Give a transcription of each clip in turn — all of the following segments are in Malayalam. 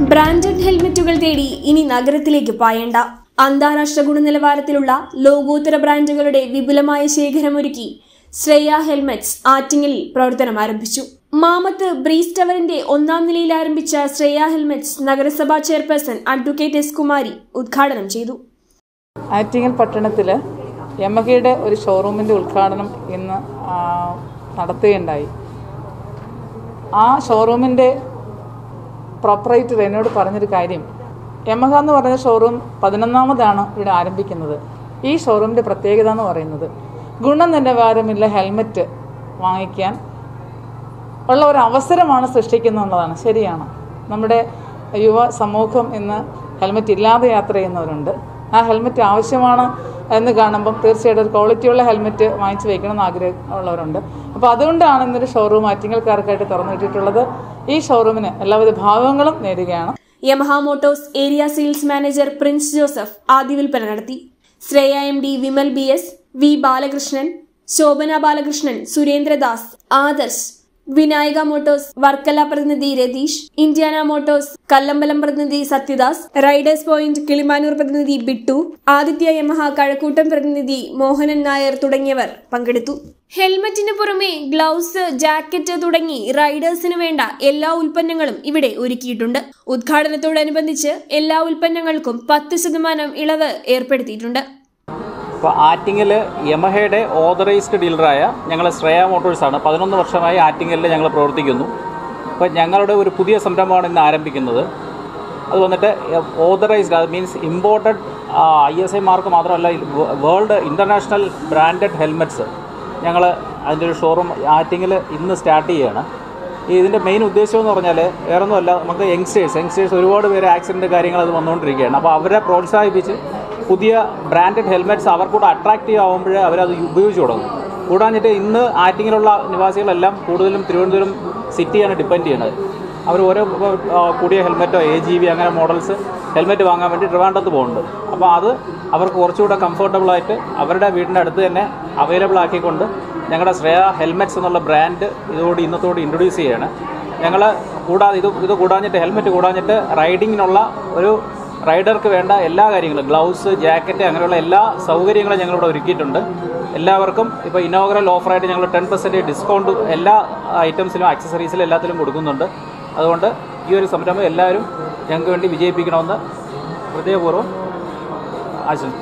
ബ്രാൻഡഡ് ഹെൽമെറ്റുകൾ തേടി ഇനി നഗരത്തിലേക്ക് പായണ്ട അന്താരാഷ്ട്ര ഗുണനിലവാരത്തിലുള്ള ലോകോത്തര ബ്രാൻഡുകളുടെ വിപുലമായ ശേഖരമൊരുക്കി ശ്രേയ ഹെൽമെറ്റ്സ് ആറ്റിങ്ങലിൽ പ്രവർത്തനം ആരംഭിച്ചു മാമത്ത് ബ്രീസ് ടവറിന്റെ ഒന്നാം നിലയിൽ ആരംഭിച്ച ശ്രേയ ഹെൽമെറ്റ്സ് നഗരസഭാ ചെയർപേഴ്സൺ അഡ്വക്കേറ്റ് എസ് കുമാരി ഉദ്ഘാടനം ചെയ്തു ആറ്റിങ്ങൽ പട്ടണത്തിൽ യമഹയുടെ ഒരു ഷോറൂമിൻ്റെ ഉദ്ഘാടനം ഇന്ന് ആ, നടത്തുകയുണ്ടായി ആ ഷോറൂമിൻ്റെ പ്രൊപ്പറേറ്റർ എന്നോട് പറഞ്ഞൊരു കാര്യം യമഹ എന്ന് പറയുന്ന ഷോറൂം പതിനൊന്നാമതാണ് ഇവിടെ ആരംഭിക്കുന്നത് ഈ ഷോറൂമിൻ്റെ പ്രത്യേകത എന്ന് പറയുന്നത് ഗുണനിലവാരമുള്ള ഹെൽമറ്റ് വാങ്ങിക്കാൻ ഉള്ള ഒരു അവസരമാണ് സൃഷ്ടിക്കുന്നതെന്നതാണ് ശരിയാണ് നമ്മുടെ യുവ സമൂഹം ഇന്ന് ഹെൽമെറ്റ് ഇല്ലാതെ യാത്ര ചെയ്യുന്നവരുണ്ട് ആ ഹെൽമെറ്റ് ആവശ്യമാണ് എന്ന് കാണുമ്പം തീർച്ചയായിട്ടും ഒരു ക്വാളിറ്റിയുള്ള ഹെൽമെറ്റ് വാങ്ങിച്ച് വയ്ക്കണം എന്ന് ആഗ്രഹമുള്ളവരുണ്ട് അപ്പോൾ അതുകൊണ്ടാണ് ഇന്നൊരു ഷോറൂം ആറ്റിങ്ങൽക്കാർക്കായിട്ട് തുറന്നിട്ടിട്ടുള്ളത് ഈ ഷോറൂമിന് എല്ലാവിധ ഭാഗങ്ങളും നേരുകയാണ് Yamaha motors area sales manager Prince Joseph ആദ്യ വിൽപ്പന നടത്തി Shreya M D Vimal B S V Balakrishnan Shobhana Balakrishnan Surendradas Adarsh Vinayaka motors Varkala പ്രതിനിധി രതീഷ് ഇന്ത്യാന മോട്ടോഴ്സ് കല്ലമ്പലം പ്രതിനിധി സത്യദാസ് റൈഡേഴ്സ് പോയിന്റ് കിളിമാനൂർ പ്രതിനിധി ബിട്ടു ആദിത്യ യമഹ കഴക്കൂട്ടം പ്രതിനിധി മോഹനൻ നായർ തുടങ്ങിയവർ പങ്കെടുത്തു ഹെൽമറ്റിന് പുറമെ ഗ്ലൗസ് ജാക്കറ്റ് തുടങ്ങി റൈഡേഴ്സിന് വേണ്ട എല്ലാ ഉൽപ്പന്നങ്ങളും ഇവിടെ ഒരുക്കിയിട്ടുണ്ട് ഉദ്ഘാടനത്തോടനുബന്ധിച്ച് എല്ലാ ഉൽപ്പന്നങ്ങൾക്കും പത്ത് ശതമാനം ഇളവ് ഏർപ്പെടുത്തിയിട്ടുണ്ട് ഇപ്പോൾ ആറ്റിങ്ങൽ യമഹയുടെ ഓതറൈസ്ഡ് ഡീലറായ ഞങ്ങൾ ശ്രേയ മോട്ടോഴ്സാണ് പതിനൊന്ന് വർഷമായി ആറ്റിങ്ങലിൽ ഞങ്ങൾ പ്രവർത്തിക്കുന്നു അപ്പോൾ ഞങ്ങളുടെ ഒരു പുതിയ സംരംഭമാണ് ഇന്ന് ആരംഭിക്കുന്നത് അത് വന്നിട്ട് ഓതറൈസ്ഡ് അത് means imported I S I mark മാത്രമല്ല വേൾഡ് ഇൻ്റർനാഷണൽ ബ്രാൻഡഡ് ഹെൽമെറ്റ്സ് ഞങ്ങൾ അതിൻ്റെ ഒരു ഷോറൂം ആറ്റിങ്ങിൽ ഇന്ന് സ്റ്റാർട്ട് ചെയ്യുകയാണ് ഈ ഇതിൻ്റെ മെയിൻ ഉദ്ദേശം എന്ന് പറഞ്ഞാൽ വേറൊന്നുമല്ല നമുക്ക് യങ്സ്റ്റേഴ്സ് യങ്സ്റ്റേഴ്സ് ഒരുപാട് പേര് ആക്സിഡൻറ്റ് കാര്യങ്ങൾ അത് വന്നുകൊണ്ടിരിക്കുകയാണ് അപ്പോൾ അവരെ പ്രോത്സാഹിപ്പിച്ച് പുതിയ ബ്രാൻഡഡ് ഹെൽമെറ്റ്സ് അവർക്കൂടെ അട്രാക്റ്റീവ് ആകുമ്പോൾ അവരത് ഉപയോഗിച്ച് തുടങ്ങും കൂടാഞ്ഞിട്ട് ഇന്ന് ആറ്റിങ്ങിലുള്ള നിവാസികളെല്ലാം കൂടുതലും തിരുവനന്തപുരം സിറ്റിയാണ് ഡിപ്പെൻഡ് ചെയ്യുന്നത് അവർ ഓരോ ആ, കൂടിയ ഹെൽമെറ്റോ എ ജി വി അങ്ങനെ മോഡൽസ് ഹെൽമെറ്റ് വാങ്ങാൻ വേണ്ടി ട്രിവാൻഡ്രത്ത് പോകുന്നുണ്ട് അപ്പോൾ അത് അവർക്ക് കുറച്ചുകൂടെ കംഫർട്ടബിളായിട്ട് അവരുടെ വീടിൻ്റെ അടുത്ത് തന്നെ അവൈലബിൾ ആക്കിക്കൊണ്ട് ഞങ്ങളുടെ ശ്രേയ ഹെൽമെറ്റ്സ് എന്നുള്ള ബ്രാൻഡ് ഇതോട് ഇന്നത്തോട് ഇൻട്രൊഡ്യൂസ് ചെയ്യുകയാണ് ഞങ്ങൾ കൂടാതെ ഇത് ഇത് കൂടാഞ്ഞിട്ട് ഹെൽമെറ്റ് കൂടാഞ്ഞിട്ട് റൈഡിങ്ങിനുള്ള ഒരു റൈഡർക്ക് വേണ്ട എല്ലാ കാര്യങ്ങളും ഗ്ലൗസ് ജാക്കറ്റ് അങ്ങനെയുള്ള എല്ലാ സൗകര്യങ്ങളും ഞങ്ങളിവിടെ ഒരുക്കിയിട്ടുണ്ട് എല്ലാവർക്കും ഇപ്പോൾ ഇനോഗ്രൽ ഓഫറായിട്ട് ഞങ്ങൾ ടെൻ പെർസെൻറ്റ് ഡിസ്കൗണ്ട് എല്ലാ ഐറ്റംസിലും ആക്സസറീസിലും എല്ലാത്തിലും കൊടുക്കുന്നുണ്ട് അതുകൊണ്ട് ഈ ഒരു സംരംഭം എല്ലാവരും ഞങ്ങൾക്ക് വേണ്ടി വിജയിപ്പിക്കണമെന്ന് ഹൃദയപൂർവ്വം ആശംസിക്കുന്നു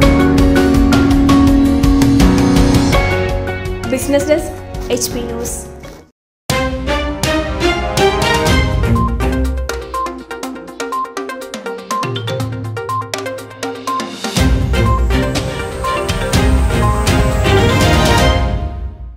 business desk H P news